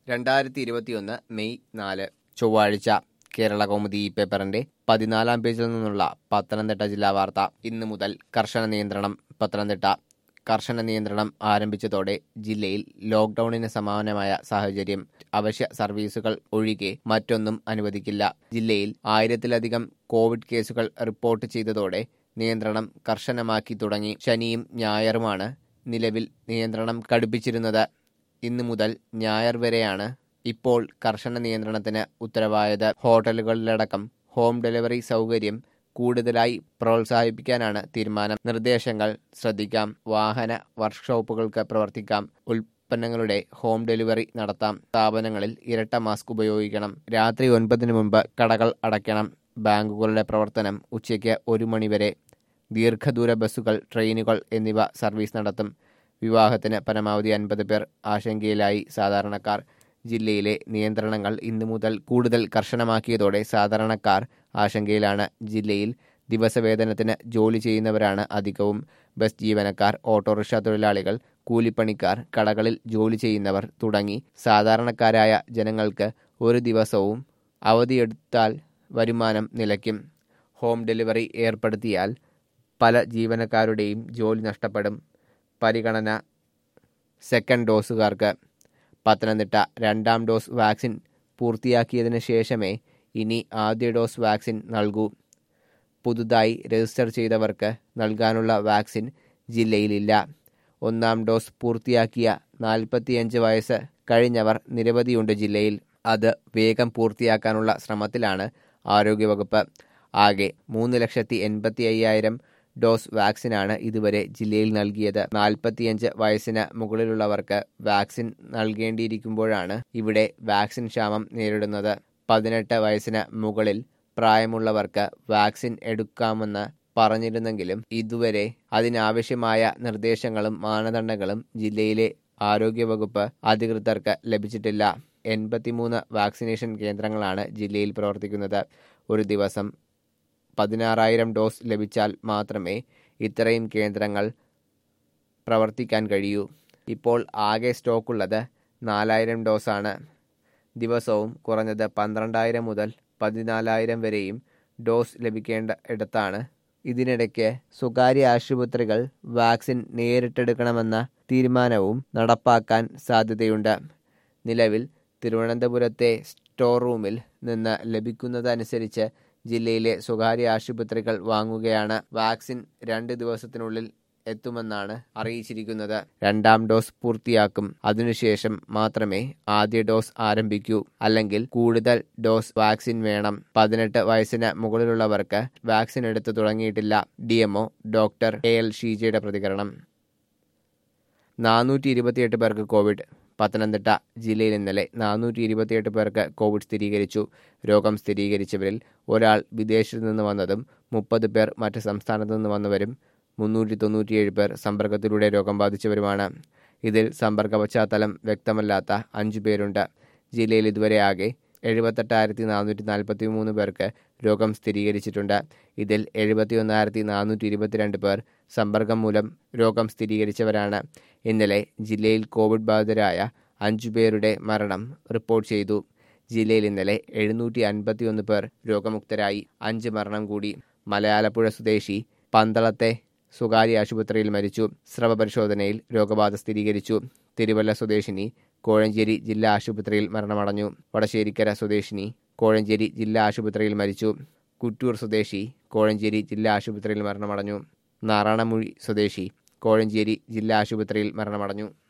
രണ്ടായിരത്തി ഇരുപത്തിയൊന്ന് മെയ് നാല് ചൊവ്വാഴ്ച കേരള കൗമുദി ഈ പേപ്പറിന്റെ പതിനാലാം പേജിൽ നിന്നുള്ള പത്തനംതിട്ട ജില്ലാ വാർത്ത ഇന്നു മുതൽ കർശന നിയന്ത്രണം പത്തനംതിട്ട കർശന നിയന്ത്രണം ആരംഭിച്ചതോടെ ജില്ലയിൽ ലോക്ഡൌണിന് സമാനമായ സാഹചര്യം അവശ്യ സർവീസുകൾ ഒഴികെ മറ്റൊന്നും അനുവദിക്കില്ല ജില്ലയിൽ ആയിരത്തിലധികം കോവിഡ് കേസുകൾ റിപ്പോർട്ട് ചെയ്തതോടെ നിയന്ത്രണം കർശനമാക്കി തുടങ്ങി ശനിയും ഞായറുമാണ് നിലവിൽ നിയന്ത്രണം കടുപ്പിച്ചിരുന്നത് ഇന്നു മുതൽ ഞായർ വരെയാണ് ഇപ്പോൾ കർശന നിയന്ത്രണത്തിന് ഉത്തരവായത് ഹോട്ടലുകളിലടക്കം ഹോം ഡെലിവറി സൗകര്യം കൂടുതലായി പ്രോത്സാഹിപ്പിക്കാനാണ് തീരുമാനം നിർദ്ദേശങ്ങൾ ശ്രദ്ധിക്കാം വാഹന വർക്ക്ഷോപ്പുകൾക്ക് പ്രവർത്തിക്കാം ഉൽപ്പന്നങ്ങളുടെ ഹോം ഡെലിവറി നടത്താം സ്ഥാപനങ്ങളിൽ ഇരട്ട മാസ്ക് ഉപയോഗിക്കണം രാത്രി ഒൻപതിനു മുമ്പ് കടകൾ അടയ്ക്കണം ബാങ്കുകളുടെ പ്രവർത്തനം ഉച്ചയ്ക്ക് ഒരു മണിവരെ ദീർഘദൂര ബസ്സുകൾ ട്രെയിനുകൾ എന്നിവ സർവീസ് നടത്തും വിവാഹത്തിന് പരമാവധി അൻപത് പേർ ആശങ്കയിലായി സാധാരണക്കാർ ജില്ലയിലെ നിയന്ത്രണങ്ങൾ ഇന്നു മുതൽ കൂടുതൽ കർശനമാക്കിയതോടെ സാധാരണക്കാർ ആശങ്കയിലാണ് ജില്ലയിൽ ദിവസവേതനത്തിന് ജോലി ചെയ്യുന്നവരാണ് അധികവും ബസ് ജീവനക്കാർ ഓട്ടോറിക്ഷ തൊഴിലാളികൾ കൂലിപ്പണിക്കാർ കടകളിൽ ജോലി ചെയ്യുന്നവർ തുടങ്ങി സാധാരണക്കാരായ ജനങ്ങൾക്ക് ഒരു ദിവസവും അവധിയെടുത്താൽ വരുമാനം നിലയ്ക്കും ഹോം ഡെലിവറി ഏർപ്പെടുത്തിയാൽ പല ജീവനക്കാരുടെയും ജോലി നഷ്ടപ്പെടും പരിഗണന സെക്കൻഡ് ഡോസുകാർക്ക് പത്തനംതിട്ട രണ്ടാം ഡോസ് വാക്സിൻ പൂർത്തിയാക്കിയതിന് ശേഷമേ ഇനി ആദ്യ ഡോസ് വാക്സിൻ നൽകൂ പുതുതായി രജിസ്റ്റർ ചെയ്തവർക്ക് നൽകാനുള്ള വാക്സിൻ ജില്ലയിലില്ല ഒന്നാം ഡോസ് പൂർത്തിയാക്കിയ നാൽപ്പത്തിയഞ്ച് വയസ്സ് കഴിഞ്ഞവർ നിരവധിയുണ്ട് ജില്ലയിൽ അത് വേഗം പൂർത്തിയാക്കാനുള്ള ശ്രമത്തിലാണ് ആരോഗ്യവകുപ്പ് ആകെ മൂന്ന് ലക്ഷത്തി എൺപത്തി അയ്യായിരം ഡോസ് വാക്സിനാണ് ഇതുവരെ ജില്ലയിൽ നൽകിയത് നാൽപ്പത്തിയഞ്ച് വയസ്സിന് മുകളിലുള്ളവർക്ക് വാക്സിൻ നൽകേണ്ടിയിരിക്കുമ്പോഴാണ് ഇവിടെ വാക്സിൻ ക്ഷാമം നേരിടുന്നത് പതിനെട്ട് വയസ്സിന് മുകളിൽ പ്രായമുള്ളവർക്ക് വാക്സിൻ എടുക്കാമെന്ന് പറഞ്ഞിരുന്നെങ്കിലും ഇതുവരെ അതിനാവശ്യമായ നിർദ്ദേശങ്ങളും മാനദണ്ഡങ്ങളും ജില്ലയിലെ ആരോഗ്യവകുപ്പ് അധികൃതർക്ക് ലഭിച്ചിട്ടില്ല എൺപത്തിമൂന്ന് വാക്സിനേഷൻ കേന്ദ്രങ്ങളാണ് ജില്ലയിൽ പ്രവർത്തിക്കുന്നത് ഒരു ദിവസം പതിനാറായിരം ഡോസ് ലഭിച്ചാൽ മാത്രമേ ഇത്രയും കേന്ദ്രങ്ങൾ പ്രവർത്തിക്കാൻ കഴിയൂ ഇപ്പോൾ ആകെ സ്റ്റോക്കുള്ളത് നാലായിരം ഡോസാണ് ദിവസവും കുറഞ്ഞത് പന്ത്രണ്ടായിരം മുതൽ പതിനാലായിരം വരെയും ഡോസ് ലഭിക്കേണ്ട ഇടത്താണ് ഇതിനിടയ്ക്ക് സ്വകാര്യ ആശുപത്രികൾ വാക്സിൻ നേരിട്ടെടുക്കണമെന്ന തീരുമാനവും നടപ്പാക്കാൻ സാധ്യതയുണ്ട് നിലവിൽ തിരുവനന്തപുരത്തെ സ്റ്റോർ റൂമിൽ നിന്ന് ലഭിക്കുന്നതനുസരിച്ച് ജില്ലയിലെ സ്വകാര്യ ആശുപത്രികൾ വാങ്ങുകയാണ് വാക്സിൻ രണ്ട് ദിവസത്തിനുള്ളിൽ എത്തുമെന്നാണ് അറിയിച്ചിരിക്കുന്നത് രണ്ടാം ഡോസ് പൂർത്തിയാക്കും അതിനുശേഷം മാത്രമേ ആദ്യ ഡോസ് ആരംഭിക്കൂ അല്ലെങ്കിൽ കൂടുതൽ ഡോസ് വാക്സിൻ വേണം പതിനെട്ട് വയസ്സിന് മുകളിലുള്ളവർക്ക് വാക്സിൻ എടുത്തു തുടങ്ങിയിട്ടില്ല ഡിഎംഒ ഡോക്ടർ എ എൽ ഷീജയുടെ പ്രതികരണം നാനൂറ്റി ഇരുപത്തിയെട്ട് പേർക്ക് കോവിഡ് പത്തനംതിട്ട ജില്ലയിൽ ഇന്നലെ നാനൂറ്റി ഇരുപത്തിയെട്ട് പേർക്ക് കോവിഡ് സ്ഥിരീകരിച്ചു രോഗം സ്ഥിരീകരിച്ചവരിൽ ഒരാൾ വിദേശത്തു നിന്ന് വന്നതും മുപ്പത് പേർ മറ്റ് സംസ്ഥാനത്തു നിന്ന് വന്നവരും മുന്നൂറ്റി തൊണ്ണൂറ്റിയേഴ് പേർ സമ്പർക്കത്തിലൂടെ രോഗം ബാധിച്ചവരുമാണ് ഇതിൽ സമ്പർക്ക പശ്ചാത്തലം വ്യക്തമല്ലാത്ത അഞ്ചു പേരുണ്ട് ജില്ലയിൽ ഇതുവരെ ആകെ എഴുപത്തെട്ടായിരത്തി നാനൂറ്റി നാൽപ്പത്തി മൂന്ന് പേർക്ക് രോഗം സ്ഥിരീകരിച്ചിട്ടുണ്ട് ഇതിൽ എഴുപത്തിയൊന്നായിരത്തി നാനൂറ്റി ഇരുപത്തിരണ്ട് പേർ സമ്പർക്കം മൂലം രോഗം സ്ഥിരീകരിച്ചവരാണ് ഇന്നലെ ജില്ലയിൽ കോവിഡ് ബാധിതരായ അഞ്ചു പേരുടെ മരണം റിപ്പോർട്ട് ചെയ്തു ജില്ലയിൽ ഇന്നലെ എഴുന്നൂറ്റി അൻപത്തിയൊന്ന് പേർ രോഗമുക്തരായി അഞ്ച് മരണം കൂടി മലയാലപ്പുഴ സ്വദേശി പന്തളത്തെ സ്വകാര്യ ആശുപത്രിയിൽ മരിച്ചു സ്രവ പരിശോധനയിൽ രോഗബാധ സ്ഥിരീകരിച്ചു തിരുവല്ല സ്വദേശിനി കോഴഞ്ചേരി ജില്ലാ ആശുപത്രിയിൽ മരണമടഞ്ഞു വടശ്ശേരിക്കര സ്വദേശിനി കോഴഞ്ചേരി ജില്ലാ ആശുപത്രിയിൽ മരിച്ചു കുറ്റൂർ സ്വദേശി കോഴഞ്ചേരി ജില്ലാ ആശുപത്രിയിൽ മരണമടഞ്ഞു നാറാണമുഴി സ്വദേശി കോഴഞ്ചേരി ജില്ലാ ആശുപത്രിയിൽ മരണമടഞ്ഞു